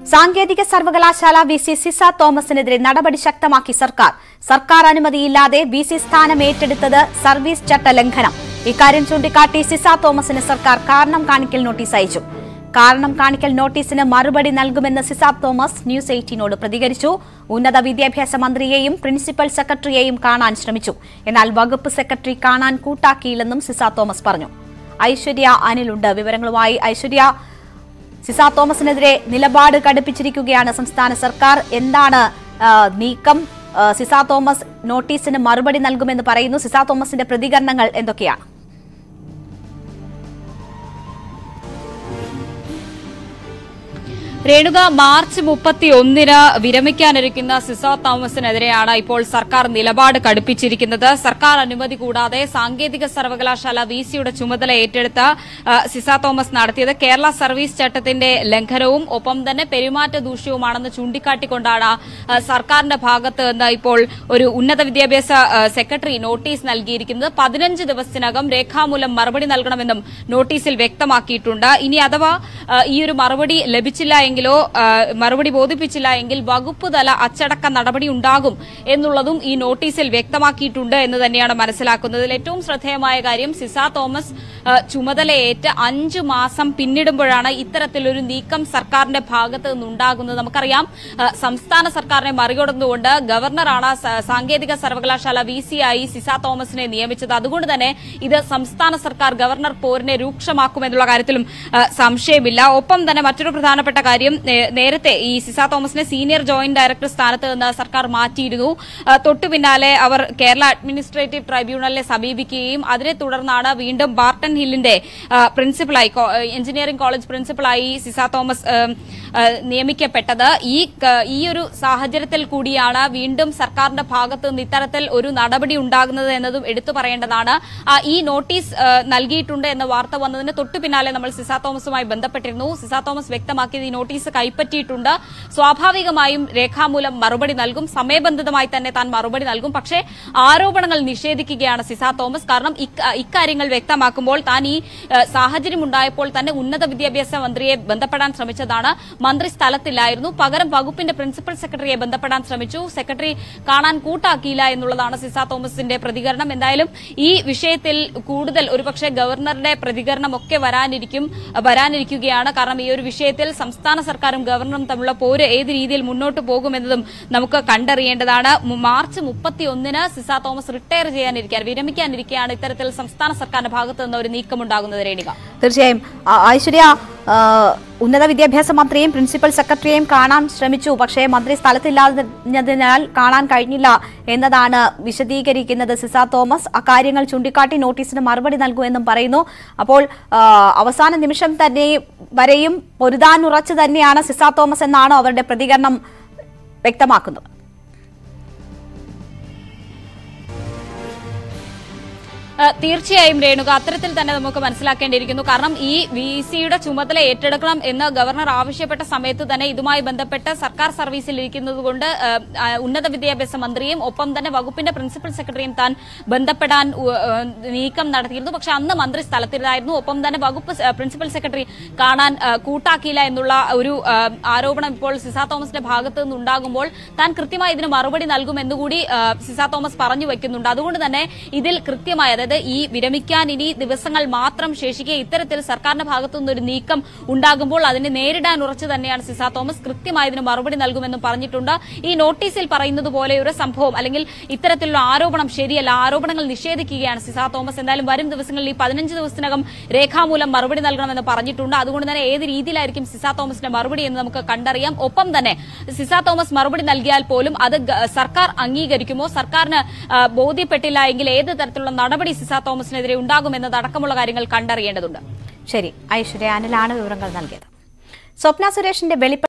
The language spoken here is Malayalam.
സാങ്കേതിക സർവകലാശാല വി സി സിസ തോമസിനെതിരെ നടപടി ശക്തമാക്കി സർക്കാർ സർക്കാർ അനുമതിയില്ലാതെ വി സി സ്ഥാനം ഏറ്റെടുത്തത് സർവീസ് ചട്ട ലംഘനം ഇക്കാര്യം ചൂണ്ടിക്കാട്ടി സിസ തോമസിന് സർക്കാർ കാരണം കാണിക്കൽ നോട്ടീസ് അയച്ചു കാരണം കാണിക്കൽ നോട്ടീസിന് മറുപടി നൽകുമെന്ന് സിസ തോമസ് ന്യൂസ് എയ്റ്റീനോട് പ്രതികരിച്ചു ഉന്നത വിദ്യാഭ്യാസ മന്ത്രിയെയും പ്രിൻസിപ്പൽ സെക്രട്ടറിയെയും കാണാൻ ശ്രമിച്ചു എന്നാൽ വകുപ്പ് സെക്രട്ടറി കാണാൻ കൂട്ടാക്കിയില്ലെന്നും സിസ തോമസ് പറഞ്ഞു ഐശ്വര്യ അനിലുണ്ട് വിവരങ്ങളുമായി ഐശ്വര്യ സിസ തോമസിനെതിരെ നിലപാട് കടുപ്പിച്ചിരിക്കുകയാണ് സംസ്ഥാന സർക്കാർ എന്താണ് ആ, നീക്കം ആ, സിസ തോമസ് നോട്ടീസിന് മറുപടി നൽകുമെന്ന് പറയുന്നു സിസ തോമസിന്റെ പ്രതികരണങ്ങൾ എന്തൊക്കെയാണ് രേണുക മാർച്ച് മുപ്പത്തി ഒന്നിന് വിരമിക്കാനിരിക്കുന്ന സിസോ തോമസിനെതിരെയാണ് ഇപ്പോൾ സർക്കാർ നിലപാട് കടുപ്പിച്ചിരിക്കുന്നത് സർക്കാർ അനുമതി കൂടാതെ സാങ്കേതിക സർവകലാശാല വി സിയുടെ ചുമതല ഏറ്റെടുത്ത ആ, സിസ തോമസ് നടത്തിയത് കേരള സർവീസ് ചട്ടത്തിന്റെ ലംഘനവും ഒപ്പം തന്നെ പെരുമാറ്റ ദൂഷ്യവുമാണെന്ന് ചൂണ്ടിക്കാട്ടിക്കൊണ്ടാണ് ആ, സർക്കാരിന്റെ ഭാഗത്ത് നിന്ന് ഇപ്പോൾ ഒരു ഉന്നത വിദ്യാഭ്യാസ ആ, സെക്രട്ടറി നോട്ടീസ് നൽകിയിരിക്കുന്നത് പതിനഞ്ച് ദിവസത്തിനകം രേഖാമൂലം മറുപടി നൽകണമെന്നും നോട്ടീസിൽ വ്യക്തമാക്കിയിട്ടുണ്ട് ഇനി അഥവാ ആ, ഈ ഒരു മറുപടി ലഭിച്ചില്ല എങ്കിലോ ആ, മറുപടി ബോധിപ്പിച്ചില്ല എങ്കിൽ വകുപ്പ് തല അച്ചടക്ക നടപടി ഉണ്ടാകും എന്നുള്ളതും ഈ നോട്ടീസിൽ വ്യക്തമാക്കിയിട്ടുണ്ട് എന്ന് തന്നെയാണ് മനസ്സിലാക്കുന്നത് ഇതിൽ ഏറ്റവും ശ്രദ്ധേയമായ കാര്യം സിസ തോമസ് ആ, ചുമതലയേറ്റ് അഞ്ചു മാസം പിന്നിടുമ്പോഴാണ് ഇത്തരത്തിലൊരു നീക്കം സർക്കാരിന്റെ ഭാഗത്ത് നിന്നുണ്ടാകുന്നത് നമുക്കറിയാം ആ, സംസ്ഥാന സർക്കാരിനെ മറികടന്നുകൊണ്ട് ഗവർണറാണ് സ- സാങ്കേതിക സർവകലാശാല വി സി ആയി സിസ തോമസിനെ നിയമിച്ചത് അതുകൊണ്ട് തന്നെ ഇത് സംസ്ഥാന സർക്കാർ ഗവർണർ പോരിനെ രൂക്ഷമാക്കുമെന്നുള്ള കാര്യത്തിലും ആ, സംശയമില്ല ഒപ്പം തന്നെ മറ്റൊരു പ്രധാനപ്പെട്ട കാര്യം നേ- നേരത്തെ ഈ സിസ തോമസിനെ സീനിയർ ജോയിന്റ് ഡയറക്ടർ സ്ഥാനത്ത് നിന്ന് സർക്കാർ മാറ്റിയിരുന്നു ആ, തൊട്ടു പിന്നാലെ അവർ കേരള അഡ്മിനിസ്ട്രേറ്റീവ് ട്രൈബ്യൂണലിനെ സമീപിക്കുകയും അതിനെ തുടർന്നാണ് വീണ്ടും ബാർട്ടൺ ഹില്ലിന്റെ ആ, പ്രിൻസിപ്പലായി കോ- എഞ്ചിനീയറിംഗ് കോളേജ് പ്രിൻസിപ്പലായി സിസ തോമസ് ആ, ആ, നിയമിക്കപ്പെട്ടത് ഈ ക- ഈ ഒരു സാഹചര്യത്തിൽ കൂടിയാണ് വീണ്ടും സർക്കാരിന്റെ ഭാഗത്ത് നിന്ന് ഇത്തരത്തിൽ ഒരു നടപടി ഉണ്ടാകുന്നത് എന്നതും എടുത്തു പറയേണ്ടതാണ് ആ, ഈ നോട്ടീസ് ആ, നൽകിയിട്ടുണ്ട് എന്ന വാർത്ത വന്നതിന് തൊട്ടു പിന്നാലെ നമ്മൾ സിസ തോമസുമായി ബന്ധപ്പെട്ടിരുന്നു സിസ തോമസ് വ്യക്തമാക്കിയത് ഈ നോട്ടീസ് കൈപ്പറ്റിയിട്ടുണ്ട് സ്വാഭാവികമായും രേഖാമൂലം മറുപടി നൽകും സമയബന്ധിതമായി തന്നെ താൻ മറുപടി നൽകും പക്ഷേ ആരോപണങ്ങൾ നിഷേധിക്കുകയാണ് സിസ തോമസ് കാരണം ഇക്ക- ഇക്കാര്യങ്ങൾ വ്യക്തമാക്കുമ്പോൾ താൻ ഈ ഏഹ്, സാഹചര്യം ഉണ്ടായപ്പോൾ തന്നെ ഉന്നത വിദ്യാഭ്യാസ മന്ത്രിയെ ബന്ധപ്പെടാൻ ശ്രമിച്ചതാണ് മന്ത്രി സ്ഥലത്തില്ലായിരുന്നു പകരം വകുപ്പിന്റെ പ്രിൻസിപ്പൽ സെക്രട്ടറിയെ ബന്ധപ്പെടാൻ ശ്രമിച്ചു സെക്രട്ടറി കാണാൻ കൂട്ടാക്കിയില്ല എന്നുള്ളതാണ് സിസ തോമസിന്റെ പ്രതികരണം എന്തായാലും ഈ വിഷയത്തിൽ കൂടുതൽ ഒരുപക്ഷെ ഗവർണറുടെ പ്രതികരണമൊക്കെ വരാനിരിക്കും വരാനിരിക്കുകയാണ് കാരണം ഈ ഒരു വിഷയത്തിൽ സംസ്ഥാന സർക്കാരും ഗവർണറും തമ്മിലുള്ള പോര് ഏത് രീതിയിൽ മുന്നോട്ട് പോകുമെന്നതും നമുക്ക് കണ്ടറിയേണ്ടതാണ് മു- മാർച്ച് മുപ്പത്തി ഒന്നിന് സിസ തോമസ് റിട്ടയർ ചെയ്യാനിരിക്കുകയാണ് വിരമിക്കാനിരിക്കുകയാണ് ഇത്തരത്തിൽ സംസ്ഥാന സർക്കാരിന്റെ ഭാഗത്ത് നിന്ന് ഒരു നീക്കമുണ്ടാകുന്നത് രേണിക തീർച്ചയായും ആ, ഐശ്വര്യ ആ, ഉന്നത വിദ്യാഭ്യാസ മന്ത്രിയെയും പ്രിൻസിപ്പൽ സെക്രട്ടറിയെയും കാണാൻ ശ്രമിച്ചു പക്ഷേ മന്ത്രി സ്ഥലത്തില്ലാതിനാൽ കാണാൻ കഴിഞ്ഞില്ല എന്നതാണ് വിശദീകരിക്കുന്നത് സിസ തോമസ് അക്കാര്യങ്ങൾ ചൂണ്ടിക്കാട്ടി നോട്ടീസിന് മറുപടി നൽകുമെന്നും പറയുന്നു അപ്പോൾ ആ, അവസാന നിമിഷം തന്നെ വരെയും പൊരുതാനുറച്ചു തന്നെയാണ് സിസ തോമസ് എന്നാണോ അവരുടെ പ്രതികരണം വ്യക്തമാക്കുന്നത് ആ, തീർച്ചയായും രേണുക അത്തരത്തിൽ തന്നെ നമുക്ക് മനസ്സിലാക്കേണ്ടിയിരിക്കുന്നു കാരണം ഈ വി സിയുടെ ചുമതല ഏറ്റെടുക്കണം എന്ന് ഗവർണർ ആവശ്യപ്പെട്ട സമയത്ത് തന്നെ ഇതുമായി ബന്ധപ്പെട്ട് സർക്കാർ സർവീസിൽ ഇരിക്കുന്നത് കൊണ്ട് ആ, ആ, ഉന്നത വിദ്യാഭ്യാസ മന്ത്രിയും ഒപ്പം തന്നെ വകുപ്പിന്റെ പ്രിൻസിപ്പൽ സെക്രട്ടറിയും താൻ ബന്ധപ്പെടാൻ ഉ, ആ, നീക്കം നടത്തിയിരുന്നു പക്ഷെ അന്ന് മന്ത്രി സ്ഥലത്തിലായിരുന്നു ഒപ്പം തന്നെ വകുപ്പ് സ- പ്രിൻസിപ്പൽ സെക്രട്ടറി കാണാൻ ആ, കൂട്ടാക്കിയില്ല എന്നുള്ള ഒരു ആ, ആരോപണം ഇപ്പോൾ സിസ തോമസിന്റെ ഭാഗത്ത് നിന്നുണ്ടാകുമ്പോൾ താൻ കൃത്യമായി ഇതിന് മറുപടി നൽകുമെന്നുകൂടി ആ, സിസ തോമസ് പറഞ്ഞു വെക്കുന്നുണ്ട് അതുകൊണ്ട് തന്നെ ഇതിൽ കൃത്യമായി അതായത് ഈ വിരമിക്കാൻ ഇനി ദിവസങ്ങൾ മാത്രം ശേഷിക്കെ ഇത്തരത്തിൽ സർക്കാരിന്റെ ഭാഗത്തു നിന്നൊരു നീക്കം ഉണ്ടാകുമ്പോൾ അതിനെ നേരിടാൻ ഉറച്ചു തന്നെയാണ് സിസ തോമസ് കൃത്യമായി ഇതിന് മറുപടി നൽകുമെന്നും പറഞ്ഞിട്ടുണ്ട് ഈ നോട്ടീസിൽ പറയുന്നത് പോലെ ഒരു സംഭവം അല്ലെങ്കിൽ ഇത്തരത്തിലുള്ള ആരോപണം ശരിയല്ല ആരോപണങ്ങൾ നിഷേധിക്കുകയാണ് സിസ തോമസ് എന്തായാലും വരും ദിവസങ്ങളിൽ ഈ പതിനഞ്ച് ദിവസത്തിനകം രേഖാമൂലം മറുപടി നൽകണമെന്ന് പറഞ്ഞിട്ടുണ്ട് അതുകൊണ്ട് തന്നെ ഏത് രീതിയിലായിരിക്കും സിസ തോമസിന്റെ മറുപടി എന്ന് നമുക്ക് കണ്ടറിയാം ഒപ്പം തന്നെ സിസ തോമസ് മറുപടി നൽകിയാൽ പോലും അത് ഗ- സർക്കാർ അംഗീകരിക്കുമോ സർക്കാരിന് ആ, ബോധ്യപ്പെട്ടില്ല എങ്കിൽ ഏത് തരത്തിലുള്ള നടപടി സിസ തോമസിനെതിരെ ഉണ്ടാകുമെന്നതടക്കമുള്ള കാര്യങ്ങൾ കണ്ടറിയേണ്ടതുണ്ട് ശരി ഐശ്വര്യ അനിലാണ് വിവരങ്ങൾ നൽകിയത് സ്വപ്ന സുരേഷിന്റെ വെളിപ്പെടുത്തൽ